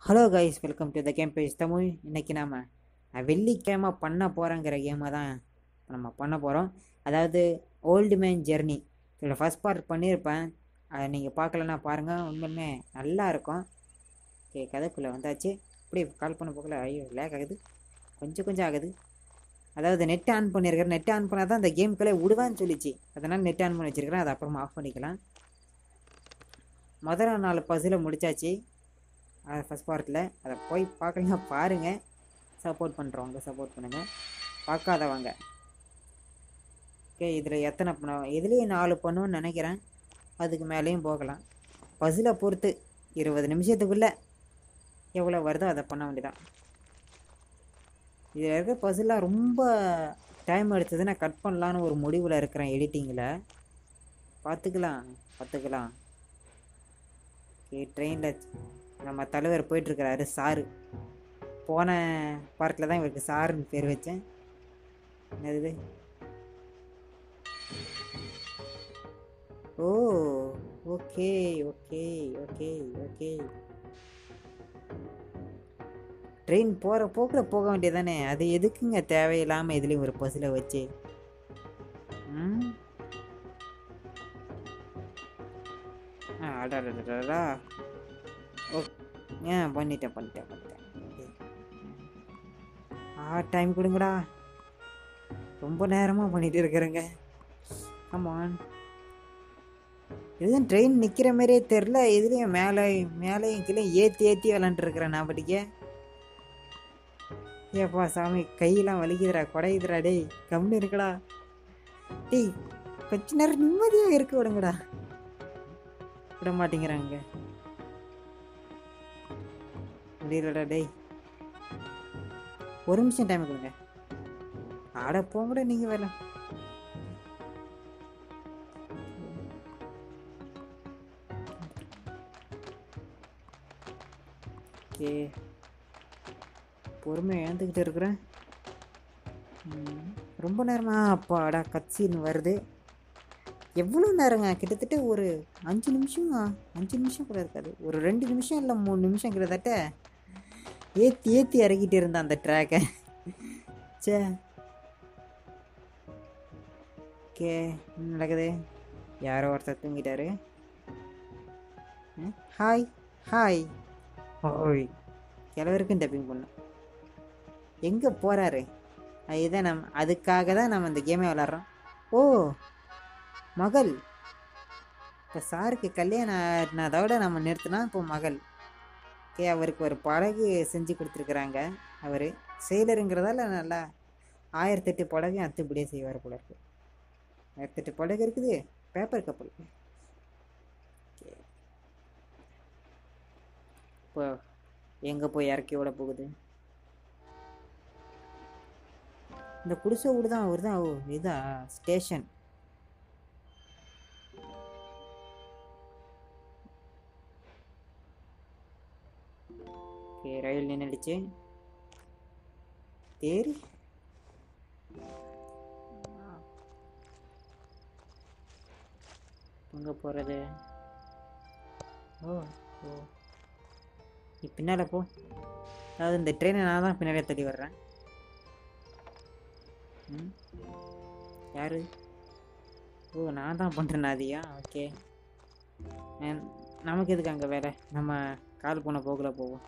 Hello guys welcome to the Game Page Tamil இன்னைக்கு நாம் வெள்ளிக்கிழமை பண்ண போகிறோங்கிற கேமை தான் நம்ம பண்ண போகிறோம் அதாவது ஓல்டு மேன் ஜெர்னி இதில் ஃபஸ்ட் பார்ட் பண்ணியிருப்பேன் அதை நீங்கள் பார்க்கலன்னா பாருங்கள் உண்மையுமே நல்லா இருக்கும் ஓகே கதைக்குள்ளே வந்தாச்சு இப்படி கால் பண்ண போகல ஐயோ லேக் ஆகுது கொஞ்சம் கொஞ்சம் ஆகுது அதாவது நெட் ஆன் பண்ணியிருக்கிறேன் நெட் ஆன் பண்ணால் தான் அந்த கேமுக்குள்ளே விடுவான்னு சொல்லிச்சு அதனால் நெட் ஆன் பண்ணி வச்சுருக்கிறேன் அதை அப்புறமா ஆஃப் பண்ணிக்கலாம் முதல்ல நாலு பஸ்ஸில் முடிச்சாச்சு அது ஃபஸ்ட் பார்ட்டில் அதை போய் பார்க்கலாம் பாருங்கள் சப்போர்ட் பண்ணுறவங்க சப்போர்ட் பண்ணுங்கள் பார்க்காதவங்க ஓகே இதில் எத்தனை பண்ண இதுலேயும் நாலு பண்ணுவோன்னு நினைக்கிறேன் அதுக்கு மேலேயும் போகலாம் பஸ்ஸில் பொறுத்து இருபது நிமிஷத்துக்குள்ளே எவ்வளோ வருதோ அதை பண்ண வேண்டியதான் இதில் இருக்க பஸ்ஸெலாம் ரொம்ப டைம் எடுத்ததுன்னா கட் பண்ணலான்னு ஒரு முடிவில் இருக்கிறேன் எடிட்டிங்கில் பார்த்துக்கலாம் பார்த்துக்கலாம் ஓகே ட்ரெயினில் நம்ம தலைவர் போயிட்டுருக்கிறாரு சாரு போன பார்ட்டில் தான் இவருக்கு சாருன்னு பேர் வச்சேன் என்னது oh okay okay okay okay train போகிற போக்கில் போக வேண்டியதானே அது எதுக்குங்க தேவையில்லாமல் இதுலேயும் ஒரு பஸ்ஸில் வச்சு ம் ஆ அடாடா ஓ ஏன் பண்ணிட்டேன் பண்ணிட்டேன் பண்ணிட்டேன் ஆ டைம் கொடுங்கடா ரொம்ப நேரமாக பண்ணிட்டு இருக்கிறேங்க ஆமாம் இதுதான் ட்ரெயின் நிற்கிற மாதிரியே தெரில இதுலேயும் மேலே மேலேயும் கீழே ஏற்றி ஏற்றி விளாண்டுருக்குறேன் நான் படிக்க ஏப்பா சாமி கையெல்லாம் வலிக்குதுடா குடையுதுடா டேய் கம்முன்னு இருக்குடா டேய் கொஞ்ச நேரம் நிம்மதியாக இருக்க விடுங்கடா விட மாட்டேங்கிறாங்க முடியலடா டேய் ஒரு நிமிஷம் டைம் கொடுங்க ஆட போங்கடா நீங்கள் வேலை ஓகே பொறுமையாக ஏந்துக்கிட்டு இருக்கிறேன் ம், ரொம்ப நேரமா அப்பாடா கட்சின்னு வருது எவ்வளோ நேரங்க கிட்டத்தட்ட ஒரு அஞ்சு நிமிஷமா அஞ்சு நிமிஷம் கூட இருக்காது ஒரு ரெண்டு நிமிஷம் இல்லை மூணு நிமிஷம் கிட்டத்தட்ட ஏற்றி ஏற்றி இறக்கிட்டு இருந்தேன் அந்த ட்ராக்கை சே ஓகே என்ன நடக்குது யாரோ ஒருத்தர் தூங்கிட்டாரு ம், ஹாய் ஹாய் ஓய் கிழவருக்கும் டப்பிங் பண்ணும் எங்கே போகிறாரு இதுதான் நம்ம அதுக்காக தான் நம்ம இந்த கேமே விளாட்றோம் ஓ மகள் இப்போ சாருக்கு கல்யாணம் ஆனதோட நம்ம நிறுத்தினா இப்போ மகள் ஓகே அவருக்கு ஒரு படகு செஞ்சு கொடுத்துருக்குறாங்க அவர் செயலருங்கிறதால நல்லா ஆயிரத்தெட்டு படகு அத்துப்படியே செய்வார் போல இருக்கு ஆயிரத்தெட்டு படகு இருக்குது பேப்பர் கப்பல் Okay. இப்போ எங்கே போய் இறக்கி விட போகுது இந்த குடிசை வீடு தான் அவர் தான் ஓ இதா ஸ்டேஷன் ஓகே ரயில் நின்றுடுச்சு தேரி எங்கே போகிறது ஓ ஓ நீ பின்னால் போ அதாவது இந்த ட்ரெயினை நான் தான் பின்னாடியே தள்ளி வர்றேன் ம் யாரு ஓ நான் தான் பண்ணுறேன் அதியா ஓகே நமக்கு எதுக்கு அங்கே வேலை நம்ம கால் போன போக்கில் போவோம்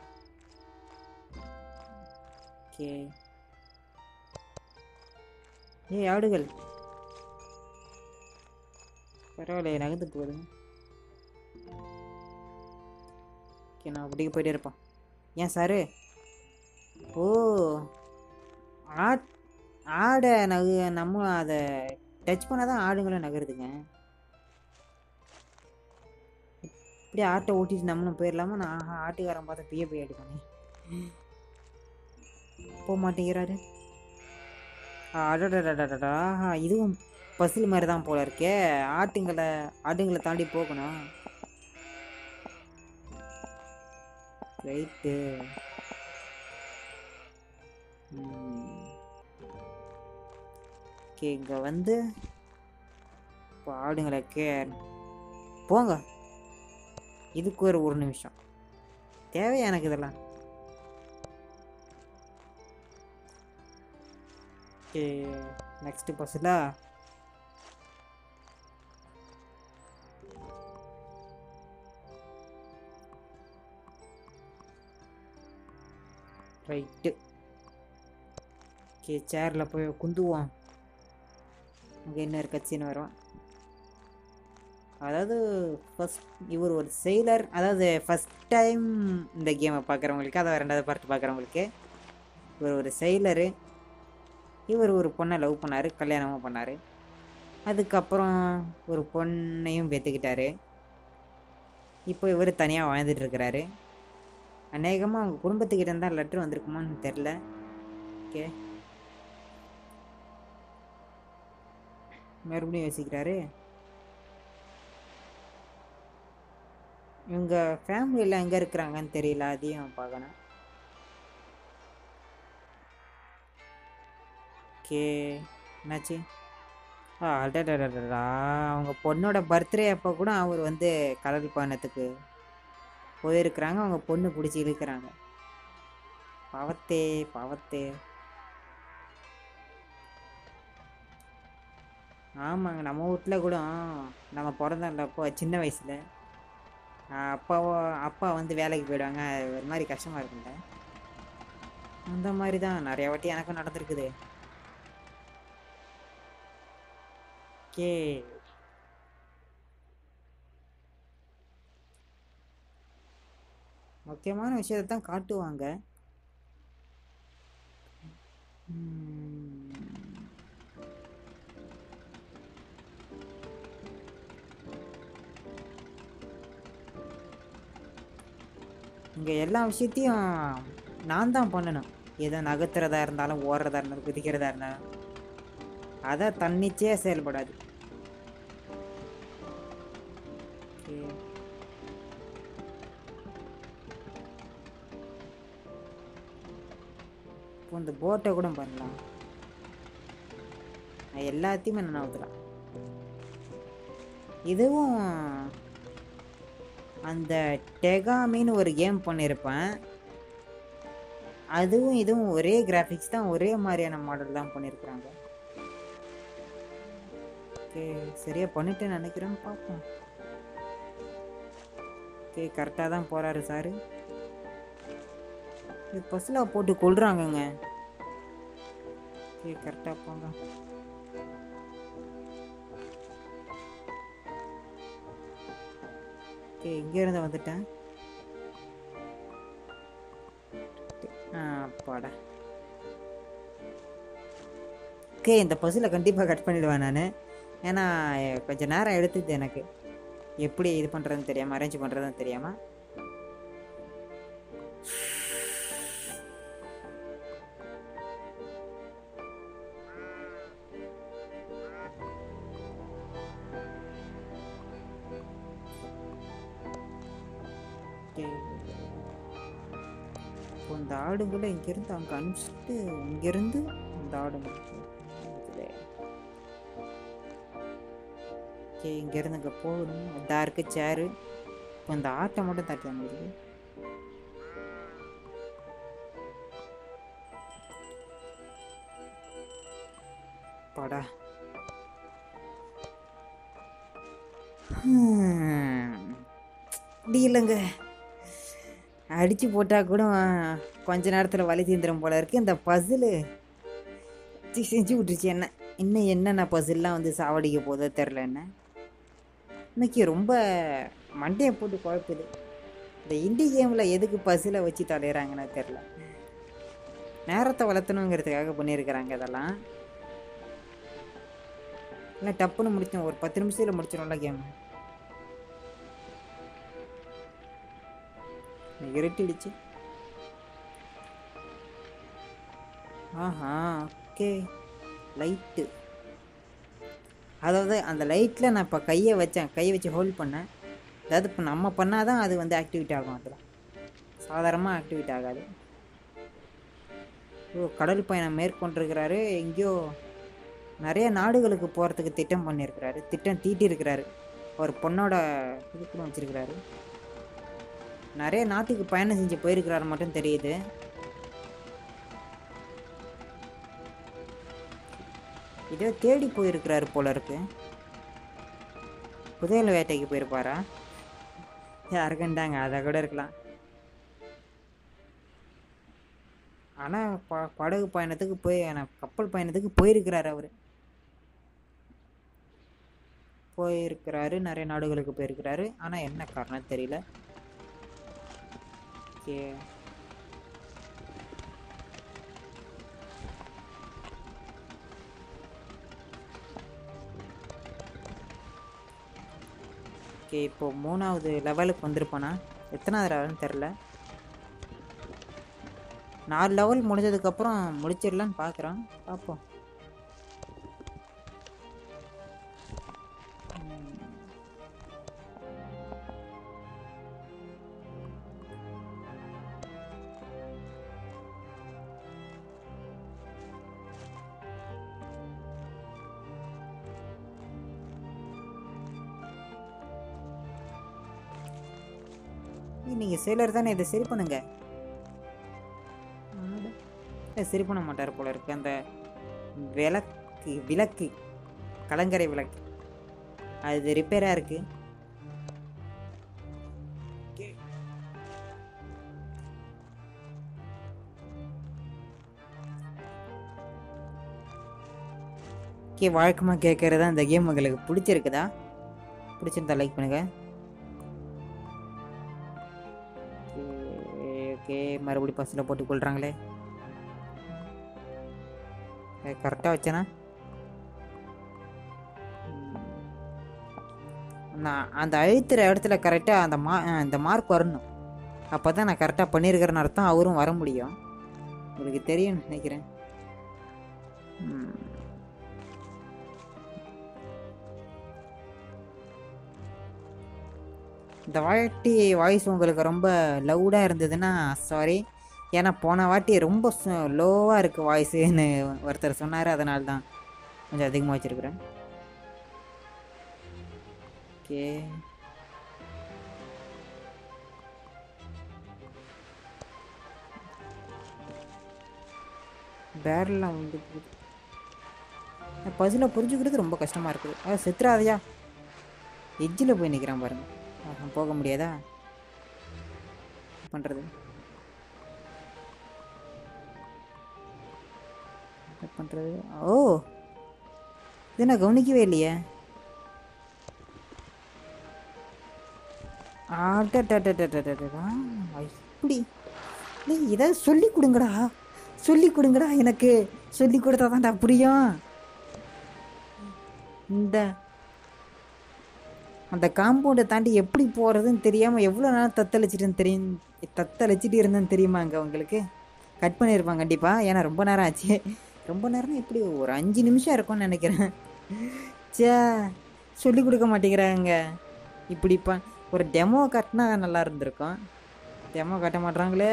ஓகே ஏய் ஆடுகள் பரவாயில்லையே நகர்ந்து போகுதுங்க ஓகே நான் அப்படியே போயிட்டே இருப்பான் ஏன் சாரு ஓ ஆட் ஆடை நகு நம்ம அதை டச் பண்ணால் தான் ஆடுங்களும் நகருதுங்க இப்படியே ஆட்டை ஓட்டிட்டு நம்மளும் போயிடலாமா நான் ஆஹா ஆட்டுக்காரன் பார்த்தா பிய போய் அடிப்பானே போக மாட்டேங்கிறாரு அடடடடடா ஆஹா இதுவும் பசில் மாதிரி தான் போல இருக்கே ஆட்டுங்களை ஆடுங்களை தாண்டி போகணும் ரைட்டு ஓகே இங்கே வந்து இப்போ ஆடுங்களை கே போங்க இதுக்கு ஒரு ஒரு நிமிஷம் தேவையா எனக்கு இதெல்லாம் ஓகே நெக்ஸ்ட் பஸ்ஸில் ரைட்டு ஓகே சேரில் போய் குந்துவோம் அங்கே என்ன ஒரு கட்சின்னு வரும் அதாவது ஃபஸ்ட் இவர் ஒரு செயலர் அதாவது ஃபஸ்ட் டைம் இந்த கேமை பார்க்குறவங்களுக்கு அதாவது ரெண்டாவது பார்த்து பார்க்குறவங்களுக்கு இவர் ஒரு செயலரு இவர் ஒரு பொண்ணை லவ் பண்ணார் கல்யாணமும் பண்ணார் அதுக்கப்புறம் ஒரு பொண்ணையும் பெற்றுக்கிட்டாரு இப்போ இவர் தனியாக வாழ்ந்துட்டு இருக்கிறாரு அநேகமாக அவங்க குடும்பத்துக்கிட்ட இருந்தால் லெட்ரு வந்திருக்குமான்னு தெரில ஓகே மறுபடியும் யோசிக்கிறாரு இவங்க ஃபேமிலியில் எங்கே இருக்கிறாங்கன்னு தெரியல அதையும் பார்க்கணும் ஓகே என்னாச்சு ஆ அடடடடா அவங்க பொண்ணோட பர்த்டே அப்போ கூட அவர் வந்து கடல் பயணத்துக்கு போயிருக்கிறாங்க அவங்க பொண்ணு பிடிச்சி இழுக்கிறாங்க பாவத்தே பாவத்தே ஆமாங்க நம்ம வீட்டில் கூட நம்ம பிறந்தோம்ல அப்போ சின்ன வயசில் அப்பாவோ அப்பா வந்து வேலைக்கு போயிடுவாங்க ஒரு மாதிரி கஷ்டமாக இருக்குங்க அந்த மாதிரி தான் நிறைய வாட்டி எனக்கும் நடந்திருக்குது ஓகே முக்கியமான விஷயத்தை தான் காட்டுவாங்க உம். இங்கே எல்லா விஷயத்தையும் நான் தான் பண்ணணும் எதை நகர்த்துறதா இருந்தாலும் ஓடுறதா இருந்தாலும் குதிக்கிறதா இருந்தாலும் அதை தன்னிச்சையே செயல்படாது Okay. இப்போ இந்த போட்டை கூட பண்ணலாம் நான் எல்லாத்தையுமே நான் ஊற்றலாம் இதுவும் அந்த டெகாமின்னு ஒரு கேம் பண்ணியிருப்பேன் அதுவும் இதுவும் ஒரே கிராஃபிக்ஸ் தான் ஒரே மாதிரியான மாடல் தான் பண்ணியிருக்கிறாங்க ஓகே சரியா பண்ணிட்டேன்னு நினைக்கிறேன்னு பார்ப்போம் ஓகே கரெக்டாக தான் போகிறாரு சாரு இது பஸ்ஸில் போட்டு கொள்றாங்கங்க ஓகே கரெக்டாக போங்க ஓகே இங்கேருந்து வந்துட்டேன் ஆ அப்பாடா ஓகே இந்த பஸ்ஸில் கண்டிப்பாக கட் பண்ணிடுவேன் நான் ஏன்னா எ- கொஞ்ச நேரம் எடுத்துது எனக்கு எப்படி இது பண்ணுறதுன்னு தெரியாமல் அரேஞ்ச் பண்ணுறதுன்னு தெரியாமல் இப்போ இந்த ஆடுங்களை இங்கேருந்து அங்கே அனுப்பிச்சிட்டு இங்கேருந்து இந்த ஆடுங்க ஓகே இங்கேருந்து அங்கே போகணும் இதா இருக்கு சேரு இப்போ இந்த ஆட்டை மட்டும் தட்டி முடியுது படா அப்படி இல்லைங்க அடிச்சு போட்டா கூட கொஞ்ச நேரத்தில் வலி தீந்துரும் போல இருக்கு இந்த பசிலு செஞ்சு விட்டுருச்சு என்ன இன்னும் என்னென்ன பசில்லாம் வந்து சாவடிக்க போதோ தெரில என்ன இன்னைக்கு ரொம்ப மண்டையை போட்டு குழப்புது இந்த இண்டி கேமில் எதுக்கு பசில வச்சு தலையிறாங்கன்னு தெரில நேரத்தை வளர்த்தணுங்கிறதுக்காக பண்ணியிருக்கிறாங்க இதெல்லாம் இல்லை டப்புன்னு முடிச்சோம் ஒரு பத்து நிமிஷத்தில் முடிச்சிடும்ல கேம் இருட்டிடுச்சு ஆஹா ஓகே லைட்டு அதாவது அந்த லைட்டில் நான் இப்போ கையை வச்சேன் கையை வச்சு ஹோல்ட் பண்ணேன் அதாவது இப்போ நம்ம பண்ணால் தான் அது வந்து ஆக்டிவேட் ஆகும் அதில் சாதாரணமாக ஆக்டிவேட் ஆகாது ஓ கடல் பயணம் மேற்கொண்டிருக்கிறாரு எங்கேயோ நிறைய நாடுகளுக்கு போகிறதுக்கு திட்டம் பண்ணியிருக்கிறாரு திட்டம் தீட்டியிருக்கிறாரு ஒரு பொண்ணோட இது கூட வச்சிருக்கிறாரு நிறைய நாட்டுக்கு பயணம் செஞ்சு போயிருக்கிறாரு மட்டும் தெரியுது இதோ தேடி போயிருக்கிறாரு போல இருக்கு புதையல் வேட்டைக்கு போயிருப்பாரா யாருக்குண்டாங்க அதை கூட இருக்கலாம் ஆனால் ப படகு பயணத்துக்கு போய் ஆனால் கப்பல் பயணத்துக்கு போயிருக்கிறாரு அவர் போயிருக்கிறாரு நிறைய நாடுகளுக்கு போயிருக்கிறாரு ஆனால் என்ன காரணம் தெரியல ஓகே ஓகே இப்போ மூணாவது லெவலுக்கு வந்திருப்பானா எத்தனாவது லெவல்னு தெரில நாலு லெவல் முடிஞ்சதுக்கப்புறம் முடிச்சிடலான்னு பார்க்குறான் பார்ப்போம் ம். ஏய், நீங்க சேலர் தானே இதை சரி பண்ணுங்க ஆட. இதை சரி பண்ண மாட்டார் போல இருக்கு அந்த விளக்கு விளக்கு கலங்கரை விளக்கு அது ரிப்பேரா இருக்கு ஓகே வழக்கமாக கேட்குறது அந்த கேம் உங்களுக்கு பிடிச்சிருக்குதா பிடிச்சிருந்தா லைக் பண்ணுங்க ஓகே மறுபடியும் பஸ்ஸில் போட்டு கொள்றாங்களே கரெக்டாக வச்சேனா நான் அந்த அழுத்துற இடத்துல கரெக்டாக அந்த மா அந்த மார்க் வரணும் அப்போ தான் நான் கரெக்டாக பண்ணியிருக்கிறேன்னு அர்த்தம் அவரும் வர முடியும் உங்களுக்கு தெரியும்னு நினைக்கிறேன் ம். இந்த வாட்டி வாய்ஸ் உங்களுக்கு ரொம்ப லவுடாக இருந்ததுன்னா சாரி ஏன்னா போன வாட்டி ரொம்ப லோவாக இருக்குது வாய்ஸுன்னு ஒருத்தர் சொன்னார் அதனால தான் கொஞ்சம் அதிகமாக வச்சுருக்குறேன் ஓகே பேரலாம் வந்து பசில் புரிஞ்சுக்கிறது ரொம்ப கஷ்டமாக இருக்குது அதான் செத்துறாதையா எஜ்ஜில் போய் நிற்கிறான் பாருங்க ஆஹா, போக முடியாதா பண்ணுறது என்ன பண்ணுறது ஓ இது நான் கவனிக்கவே இல்லையே ஆட்டா இப்படி நீ இதை சொல்லி கொடுங்கடா சொல்லி கொடுங்கடா எனக்கு சொல்லி கொடுத்தா தான்டா புரியும் இந்த அந்த காம்பவுண்டை தாண்டி எப்படி போகிறதுன்னு தெரியாமல் எவ்வளோ நேரம் தத்தளிச்சிட்டுன்னு தெரியும் தத்தளிச்சிட்டு இருந்தேன்னு தெரியுமா அங்கே உங்களுக்கு கட் பண்ணியிருப்பான் கண்டிப்பாக ஏன்னா ரொம்ப நேரம் ஆச்சு ரொம்ப நேரம்னா எப்படி ஒரு அஞ்சு நிமிஷம் இருக்கும்னு நினைக்கிறேன் சே சொல்லி கொடுக்க மாட்டேங்கிறாங்க இப்படிப்பா ஒரு டெமோ கட்டினா நல்லா இருந்திருக்கும் டெமோ கட்ட மாட்றாங்களே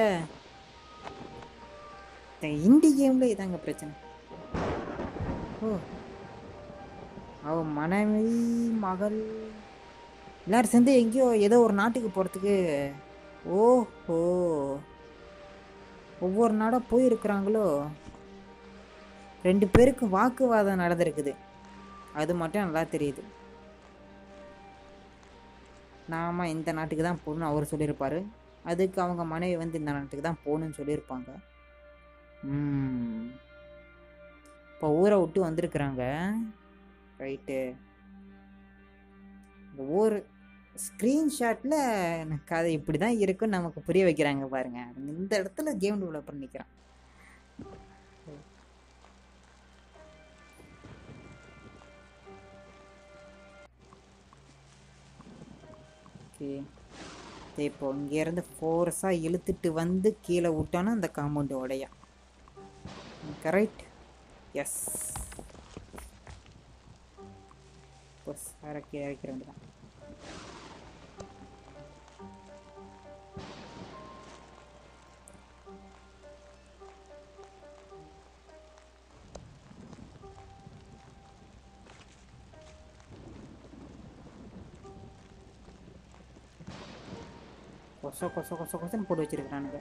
இந்த இண்டி கேமில் இதாங்க பிரச்சனை ஓ அவ மனைவி மகள் எல்லாரும் சேர்ந்து எங்கேயோ ஏதோ ஒரு நாட்டுக்கு போகிறதுக்கு ஓஹோ ஒவ்வொரு நாடாக போயிருக்கிறாங்களோ ரெண்டு பேருக்கும் வாக்குவாதம் நடந்திருக்குது அது மட்டும் நல்லா தெரியுது நாம இந்த நாட்டுக்கு தான் போகணும்னு அவர் சொல்லியிருப்பாரு அதுக்கு அவங்க மனைவி வந்து இந்த நாட்டுக்கு தான் போகணும்னு சொல்லியிருப்பாங்க ம் இப்போ ஊரை விட்டு வந்திருக்கிறாங்க ரைட்டு இந்த ஊர் ஸ்க்ரீன்ஷாட்டில் எனக்கு அது இப்படி தான் இருக்குன்னு நமக்கு புரிய வைக்கிறாங்க பாருங்க இந்த இடத்துல கேம் டெவலப்பர் நிற்கிறான் ஓகே இப்போ இங்கேருந்து ஃபோர்ஸாக இழுத்துட்டு வந்து கீழே விட்டோன்னா அந்த காம்பவுண்டு உடையா கரெக்ட் எஸ் பஸ் இறக்கி இறக்கிற வேண்டியதான் கொச கொச கொச கொசன்னு போட்டு வச்சிருக்கிறானுங்க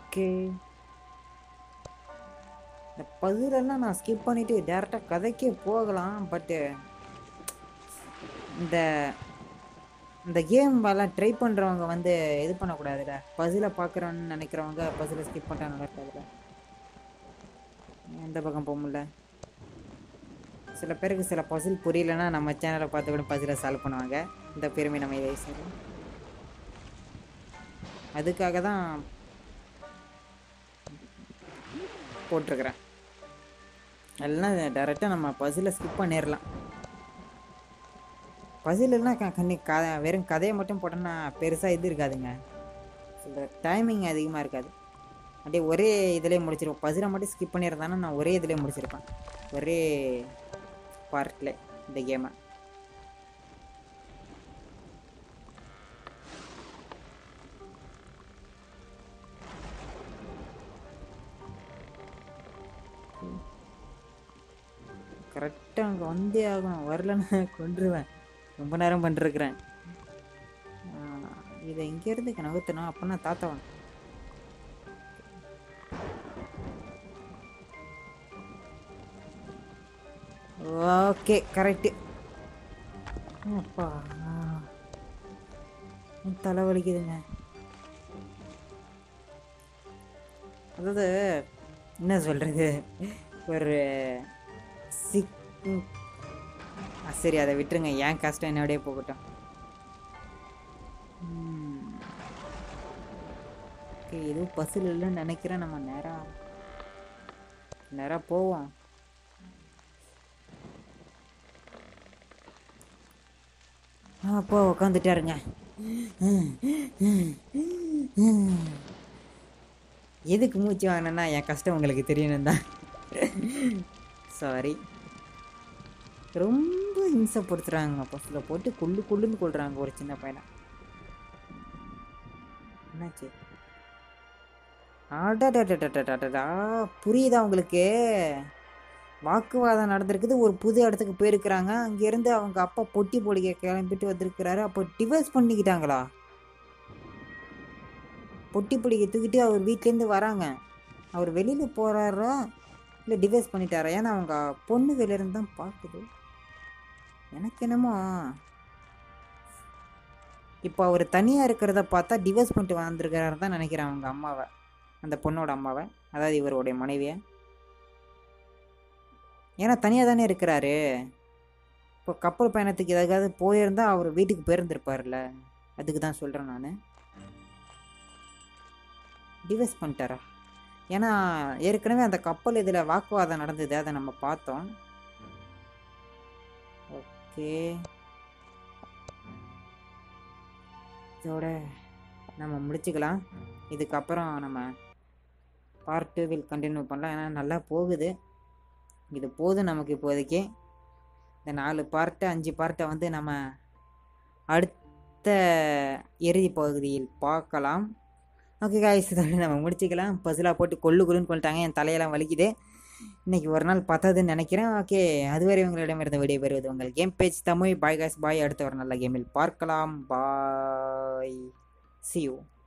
ஓகே இந்த பகுதியிலலாம் நான் ஸ்கிப் பண்ணிட்டு டேரெக்டாக கதைக்கே போகலாம் பட்டு இந்த இந்த கேம் எல்லாம் ட்ரை பண்ணுறவங்க வந்து இது பண்ணக்கூடாதுல்ல பசிலை பார்க்குறோன்னு நினைக்கிறவங்க பசிலை ஸ்கிப் பண்ணிட்டா நல்லா இருக்காதுல்ல எந்த பக்கம் போக முடியல சில பேருக்கு சில பசில் புரியலன்னா நம்ம சேனலை பார்த்து கூட பசிலை சால்வ் பண்ணுவாங்க இந்த பெருமை நம்ம இதை சரி அதுக்காக தான் போட்டிருக்கிறேன் எல்லாம் டேரெக்டாக நம்ம பசிலை ஸ்கிப் பண்ணிடலாம் பசிலெல்லாம் க கண்ணி க வெறும் கதையை மட்டும் போட்டோன்னா பெருசாக இது இருக்காதுங்க சொல்கிற டைமிங் அதிகமாக இருக்காது அப்படியே ஒரே இதிலே முடிச்சிருப்போம் பசிலை மட்டும் ஸ்கிப் பண்ணியிருந்தானா நான் ஒரே இதிலே முடிச்சிருப்பேன் ஒரே பார்ட்டில் இந்த கேமை கரெக்டாக அங்கே வந்தே ஆகணும் வரலன்னா கொண்டுருவேன் ரொம்ப நேரம் பண்ணிருக்கிறேன் இதை இங்கேருந்து நகர்த்தணும் அப்போனா தாத்தாவன் ஓகே கரெக்டு அப்பா தலை வலிக்குதுங்க அதாவது என்ன சொல்கிறது ஒரு சிக் ம். ஆ, சரி அதை விட்டுருங்க ஏன் கஷ்டம் என்னோடய போகட்டும் ம். ஓகே எதுவும் பசில் இல்லைன்னு நினைக்கிறேன் நம்ம நேராக நேராக போவோம் அப்போ உக்காந்துட்டாருங்க எதுக்கு மூச்சு வாங்கினேன்னா என் கஷ்டம் உங்களுக்கு தெரியணும் தான் சாரி ரொம்ப இம்சப்படுத்துகிறாங்க பஸ்ஸில் போட்டு குள்ளு குள்ளுன்னு கொள்றாங்க ஒரு சின்ன பையனை என்னாச்சு அடடடடடடடா புரியுதா உங்களுக்கு வாக்குவாதம் நடந்திருக்குது ஒரு புது இடத்துக்கு போயிருக்கிறாங்க அங்கேருந்து அவங்க அப்பா பொட்டி பொடிக்க கிளம்பிட்டு வந்திருக்கிறாரு அப்போ டிவோர்ஸ் பண்ணிக்கிட்டாங்களா பொட்டி பொடிக்க தூக்கிட்டு அவர் வீட்லேருந்து வராங்க அவர் வெளியில் போகிறாரா இல்லை டிவோர்ஸ் பண்ணிட்டாரா ஏன்னா அவங்க பொண்ணு வெளியிருந்து தான் பார்க்குது எனக்கு என்னமோ இப்போ அவர் தனியாக இருக்கிறத பார்த்தா டிவோர்ஸ் பண்ணிட்டு வந்திருக்கிறாரு தான் நினைக்கிறேன் அவங்க அம்மாவை அந்த பொண்ணோட அம்மாவை அதாவது இவருடைய மனைவியை ஏன்னா தனியாக தானே இருக்கிறாரு இப்போ கப்பல் பயணத்துக்கு எதாவது போயிருந்தா அவர் வீட்டுக்கு போயிருந்திருப்பார்ல அதுக்கு தான் சொல்கிறேன் நான் டிவோர்ஸ் பண்ணிட்டாரா ஏன்னா ஏற்கனவே அந்த கப்பல் இதில் வாக்குவாதம் நடந்தது அதை நம்ம பார்த்தோம் ஓகே இதோட நம்ம முடிச்சுக்கலாம் இதுக்கப்புறம் நம்ம பார்ட் டூ வில் கண்டினியூ பண்ணலாம் ஏன்னா நல்லா போகுது இது போதும் நமக்கு இப்போதைக்கு இந்த நாலு பார்ட்டை அஞ்சு பார்ட்டை வந்து நம்ம அடுத்த இறுதி பகுதியில் பார்க்கலாம் ஓகே காய்ஸ் இதோட நம்ம முடிச்சுக்கலாம் பசிலாக போட்டு கொள்ளு கொள்ளுன்னு கொண்டுட்டாங்க என் தலையெல்லாம் வலிக்குது இன்னைக்கு ஒரு நாள் பத்தாதுன்னு நினைக்கிறேன் ஓகே அதுவரை உங்களிடமிருந்து விடைபெறுவது உங்கள் Game Page Tamil bye guys bye அடுத்த ஒரு நல்ல கேமில் பார்க்கலாம் பாய் see you